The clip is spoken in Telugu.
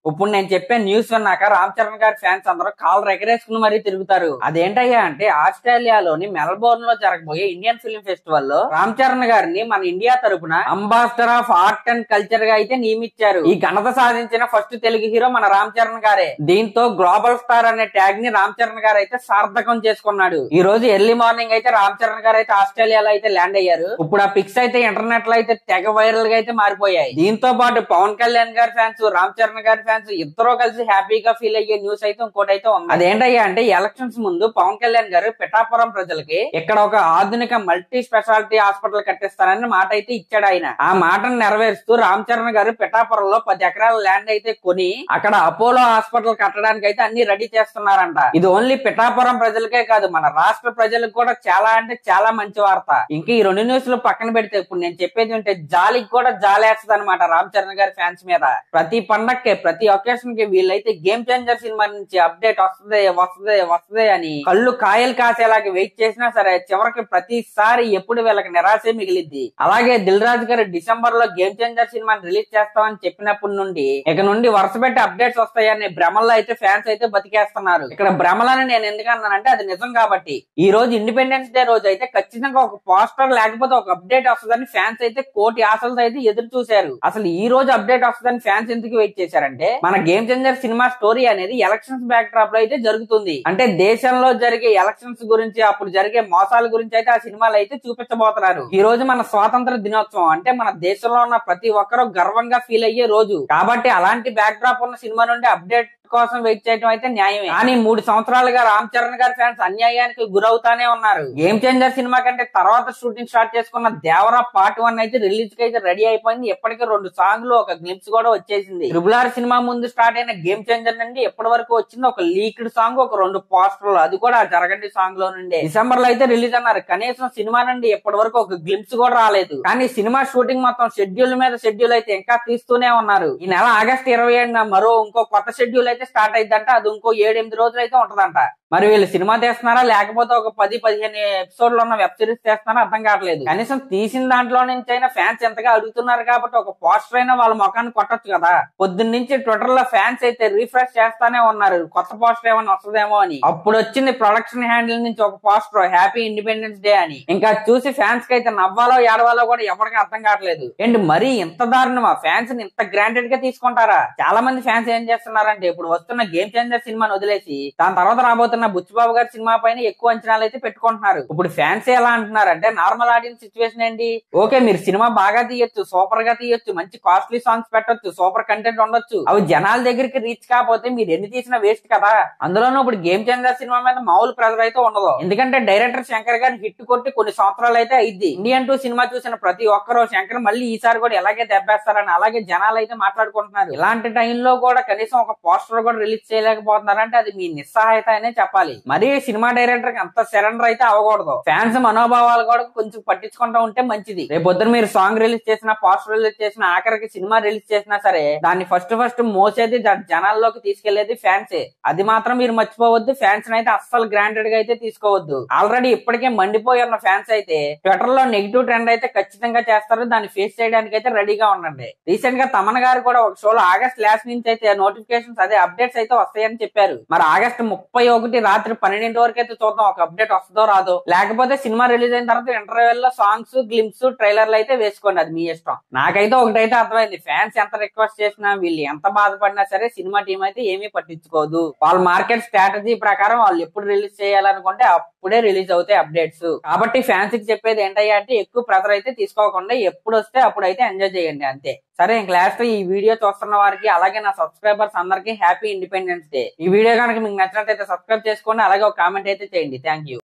ఇప్పుడు నేను చెప్పే న్యూస్ విన్నాక రామ్ చరణ్ గారి ఫ్యాన్స్ అందరూ కాళ్ళు ఎగరేసుకుని మరీ తిరుగుతారు అదేంటయ్యా అంటే ఆస్ట్రేలియాలోని మెల్బోర్న్ లో జరగబోయే ఇండియన్ ఫిల్మ్ ఫెస్టివల్ లో రామ్ చరణ్ గారిని మన ఇండియా తరపున ambassador of art and culture గా అయితే నియమించారు ఈ ఘనత సాధించిన ఫస్ట్ తెలుగు హీరో మన రామ్ చరణ్ గారే దీంతో గ్లోబల్ స్టార్ అనే ట్యాగ్ ని రామ్ చరణ్ గారు అయితే సార్థకం చేసుకున్నాడు ఈ రోజు ఎర్లీ మార్నింగ్ అయితే రామ్ చరణ్ గారు అయితే ఆస్ట్రేలియాలో అయితే ల్యాండ్ అయ్యారు ఇప్పుడు ఆ పిక్స్ అయితే ఇంటర్నెట్ లో అయితే తెగ వైరల్ గా అయితే మారిపోయాయి దీంతో పాటు పవన్ కళ్యాణ్ గారి ఫ్యాన్స్ రామ్ చరణ్ గారి ఫ్యాన్స్ ఇద్దరు కలిసి హ్యాపీగా ఫీల్ అయ్యే న్యూస్ అయితే ఇంకోటి అయితే ఉంది అదేంటయ్యా అంటే ఎలక్షన్స్ ముందు పవన్ కళ్యాణ్ గారు పిఠాపురం ప్రజలకి ఇక్కడ ఒక ఆధునిక మల్టీ స్పెషాలిటీ హాస్పిటల్ కట్టిస్తానని మాట అయితే ఇచ్చాడు ఆయన ఆ మాటను నెరవేరుస్తూ రామ్ చరణ్ గారు పిఠాపురంలో పది ఎకరాల ల్యాండ్ అయితే కొని అక్కడ అపోలో హాస్పిటల్ కట్టడానికి అయితే అన్ని రెడీ చేస్తున్నారంట ఇది ఓన్లీ పిఠాపురం ప్రజలకే కాదు మన రాష్ట్ర ప్రజలకు కూడా చాలా అంటే చాలా మంచి వార్త ఇంకా ఈ రెండు న్యూస్ లు పక్కన పెడితే ఇప్పుడు నేను చెప్పేది ఉంటే జాలికి కూడా జాలేస్తుంది అనమాట రామ్ చరణ్ గారి ఫ్యాన్స్ మీద ప్రతి పండక్కి ప్రతి ఒకేషన్ కి వీళ్ళైతే గేమ్ చేంజర్ సినిమా నుంచి అప్డేట్ వస్తుంది వస్తుంది వస్తుంది అని కళ్ళు కాయలు కాసేలాగా వెయిట్ చేసినా సరే చివరికి ప్రతిసారి ఎప్పుడు వీళ్ళకి నిరాశే మిగిలిద్ది అలాగే దిల్ రాజు గారు డిసెంబర్ లో గేమ్ చేంజర్ సినిమాని రిలీజ్ చేస్తామని చెప్పినప్పటి నుండి ఇక నుండి వరుస పెట్టి అప్డేట్స్ వస్తాయని భ్రమల్లో అయితే ఫ్యాన్స్ అయితే బతికేస్తున్నారు ఇక్కడ భ్రమలని నేను ఎందుకన్నానంటే అది నిజం కాబట్టి ఈ రోజు ఇండిపెండెన్స్ డే రోజు అయితే ఖచ్చితంగా ఒక పోస్టర్ లేకపోతే ఒక అప్డేట్ వస్తుందని ఫ్యాన్స్ అయితే కోటి ఆశలతో అయితే ఎదురు చూశారు అసలు ఈ రోజు అప్డేట్ వస్తుందని ఫ్యాన్స్ ఎందుకు వెయిట్ చేశారంటే మన గేమ్ చేంజర్ సినిమా స్టోరీ అనేది ఎలక్షన్స్ బ్యాక్ డ్రాప్ లో అయితే జరుగుతుంది అంటే దేశంలో జరిగే ఎలక్షన్స్ గురించి అప్పుడు జరిగే మోసాల గురించి అయితే ఆ సినిమాలు అయితే చూపించబోతున్నారు ఈ రోజు మన స్వాతంత్ర దినోత్సవం అంటే మన దేశంలో ఉన్న ప్రతి ఒక్కరూ గర్వంగా ఫీల్ అయ్యే రోజు కాబట్టి అలాంటి బ్యాక్ డ్రాప్ ఉన్న సినిమా నుండి అప్డేట్ కోసం వెయిట్ చేయడం అయితే న్యాయమే కానీ మూడు సంవత్సరాలుగా రామ్ చరణ్ గారి ఫ్యాన్స్ అన్యాయానికి గురవుతానే ఉన్నారు గేమ్ చేంజర్ సినిమా కంటే తర్వాత షూటింగ్ స్టార్ట్ చేసుకున్న దేవరా పార్ట్ వన్ అయితే రిలీజ్ కి అయితే రెడీ అయిపోయింది ఇప్పటికే రెండు సాంగ్లు ఒక గ్లిప్స్ కూడా వచ్చేసింది ట్రిబుల్ ఆర్ సినిమా ముందు స్టార్ట్ అయిన గేమ్ చేంజర్ నుండి ఎప్పటి వరకు వచ్చింది ఒక లీక్డ్ సాంగ్ ఒక రెండు పోస్టర్లు అది కూడా ఆ జరగండి సాంగ్ లో నుండి డిసెంబర్ లో అయితే రిలీజ్ అన్నారు కనీసం సినిమా నుండి ఎప్పటి వరకు ఒక గ్లిప్స్ కూడా రాలేదు కానీ సినిమా షూటింగ్ మొత్తం షెడ్యూల్ మీద షెడ్యూల్ అయితే ఇంకా తీస్తూనే ఉన్నారు ఈ నెల ఆగస్ట్ ఇరవై ఏడున మరో ఇంకో కొత్త షెడ్యూల్ అయితే స్టార్ట్ అయిద్దంట అది ఇంకో ఏడు ఎనిమిది రోజులు అయితే ఉంటదంట మరి వీళ్ళు సినిమా తీస్తున్నారా లేకపోతే ఒక పది పదిహేను ఎపిసోడ్లు ఉన్న వెబ్ సిరీస్ చేస్తున్నారా అర్థం కావట్లేదు కనీసం తీసిన దాంట్లో నుంచి అయినా ఫ్యాన్స్ ఎంతగా అడుగుతున్నారు కాబట్టి ఒక పోస్టర్ అయినా వాళ్ళ ముఖాన్ని కొట్టొచ్చు కదా పొద్దున్న నుంచి ట్విట్టర్ లో ఫ్యాన్స్ అయితే రీఫ్రెష్ చేస్తానే ఉన్నారు కొత్త పోస్టర్ ఏమైనా వస్తుందేమో అని అప్పుడు వచ్చింది ప్రొడక్షన్ హ్యాండిల్ నుంచి ఒక పోస్టర్ హ్యాపీ ఇండిపెండెన్స్ డే అని ఇంకా చూసి ఫ్యాన్స్ కి అయితే నవ్వాలో ఏడవాలో కూడా ఎవరికి అర్థం కావట్లేదు అండ్ మరీ ఇంత దారుణమా ఫ్యాన్స్ ని ఇంత గ్రాంటెడ్ గా తీసుకుంటారా చాలా మంది ఫ్యాన్స్ ఏం చేస్తున్నారంటే ఇప్పుడు వస్తున్న గేమ్ చేంజర్ సినిమాని వదిలేసి దాని తర్వాత రాబోతున్న బుచ్చిబాబు గారి సినిమా పైన ఎక్కువ అంచనాలు అయితే పెట్టుకుంటున్నారు ఇప్పుడు ఫ్యాన్స్ ఎలా అంటున్నారంటే నార్మల్ ఆడియన్స్ సిచ్యువేషన్ ఏంటి ఓకే మీరు సినిమా బాగా తీయొచ్చు సూపర్ గా తీయొచ్చు మంచి కాస్ట్లీ సాంగ్స్ పెట్టొచ్చు సూపర్ కంటెంట్ ఉండొచ్చు అవి జనాల దగ్గరికి రీచ్ కాకపోతే మీరు ఎన్ని తీసినా వేస్ట్ కదా అందులోనూ ఇప్పుడు గేమ్ చేంజర్ సినిమా మీద మామూలు ప్రెజర్ అయితే ఉండదు ఎందుకంటే డైరెక్టర్ శంకర్ గారు హిట్ కొట్టి కొన్ని సంవత్సరాలు అయితే అయింది ఇండియన్ టూ సినిమా చూసిన ప్రతి ఒక్కరూ శంకర్ మళ్ళీ ఈసారి కూడా ఎలాగే దెబ్బేస్తారని అలాగే జనాలు అయితే మాట్లాడుకుంటున్నారు ఇలాంటి టైంలో కూడా కనీసం ఒక పోస్టర్ కూడా రిలీజ్ చేయలేకపోతున్నారంటే అది మీ నిస్సహాయత అనే చెప్పాలి మరి సినిమా డైరెక్టర్ కి అంత సరెండర్ అయితే అవ్వకూడదు ఫ్యాన్స్ మనోభావాలు కూడా కొంచెం పట్టించుకుంటా ఉంటే మంచిది రేపు పొద్దున మీరు సాంగ్ రిలీజ్ చేసినా పోస్టర్ రిలీజ్ చేసినా ఆఖరికి సినిమా రిలీజ్ చేసినా సరే దాన్ని ఫస్ట్ ఫస్ట్ మోసేది జ- జనాల్లోకి తీసుకెళ్లేది ఫ్యాన్సే అది మాత్రం మీరు మర్చిపోవద్దు ఫ్యాన్స్ అయితే అస్సలు గ్రాంటెడ్ గా అయితే తీసుకోవద్దు ఆల్రెడీ ఇప్పటికే మండిపోయి ఉన్న ఫ్యాన్స్ అయితే ట్విట్టర్ లో నెగిటివ్ ట్రెండ్ అయితే ఖచ్చితంగా చేస్తారు దాన్ని ఫేస్ చేయడానికి అయితే రెడీగా ఉండండి రీసెంట్ గా తమన్ గారు కూడా ఒక షోలో ఆగస్ట్ లాస్ట్ నుంచి అయితే నోటిఫికేషన్స్ అదే అప్డేట్స్ అయితే వస్తాయని చెప్పారు మరి ఆగస్ట్ ముప్పై ఒకటి రాత్రి పన్నెండింటి వరకు అయితే చూద్దాం ఒక అప్డేట్ వస్తుందో రాదో లేకపోతే సినిమా రిలీజ్ అయిన తర్వాత ఇంటర్వెల్ లో సాంగ్స్ గ్లిమ్స్ ట్రైలర్లు అయితే వేసుకోండి అది మీ ఇష్టం నాకైతే ఒకటైతే అర్థమైంది ఫ్యాన్స్ ఎంత రిక్వెస్ట్ చేసినా వీళ్ళు ఎంత బాధపడినా సరే సినిమా టీం అయితే ఏమీ పట్టించుకోదు వాళ్ళ మార్కెట్ స్ట్రాటజీ ప్రకారం వాళ్ళు ఎప్పుడు రిలీజ్ చేయాలనుకుంటే అప్పుడే రిలీజ్ అవుతాయి అప్డేట్స్ కాబట్టి ఫ్యాన్స్ కి చెప్పేది ఏంటయ్యా అంటే ఎక్కువ ప్రెజర్ అయితే తీసుకోకుండా ఎప్పుడు వస్తే అప్పుడు అయితే ఎంజాయ్ చేయండి అంతే సరే ఇంక లాస్ట్ ఈ వీడియో చూస్తున్న వారికి అలాగే నా సబ్స్క్రైబర్స్ అందరికీ హ్యాపీ ఇండిపెండెన్స్ డే ఈ వీడియో కనుక మీకు నచ్చినట్లయితే సబ్స్క్రైబ్ చేసుకోండి అలాగే ఒక కామెంట్ అయితే చేయండి థ్యాంక్ యూ